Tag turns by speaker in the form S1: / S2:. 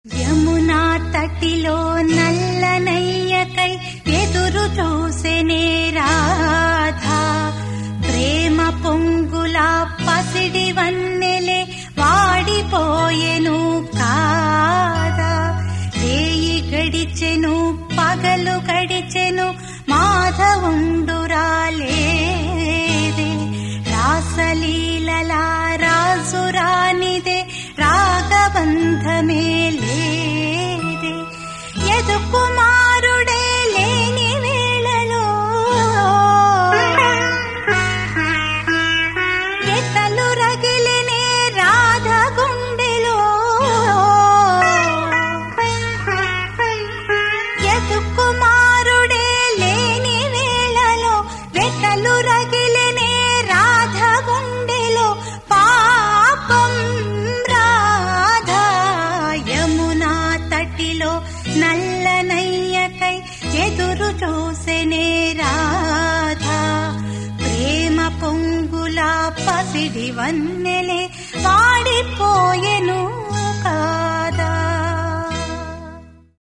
S1: యమునా తటిలో నల్లనయ్యకై ఎదురు చూసెనే రాధా ప్రేమ పొంగుల పసిడి వన్నెలే వాడిపోయెను కాదా రేయి గడిచెను పగలు గడిచెను మాధవుండు రాలేదే రాసలీలలా రాజురానిదే రాగబంధమే లేదే ఎదు కుమారుడే లేని వేళలో ఎతలు రగిలినే రాధ గుండెలో ఎదు కుమారుడే లేని వేళలో వెతలు రగిలినే రాధ గుండెలో పాపం రాధా యమునా తటిలో నల్లనయ్యకై ఎదురు చూసెనే రాధా ప్రేమ పొంగుల పసిడి వన్నెలే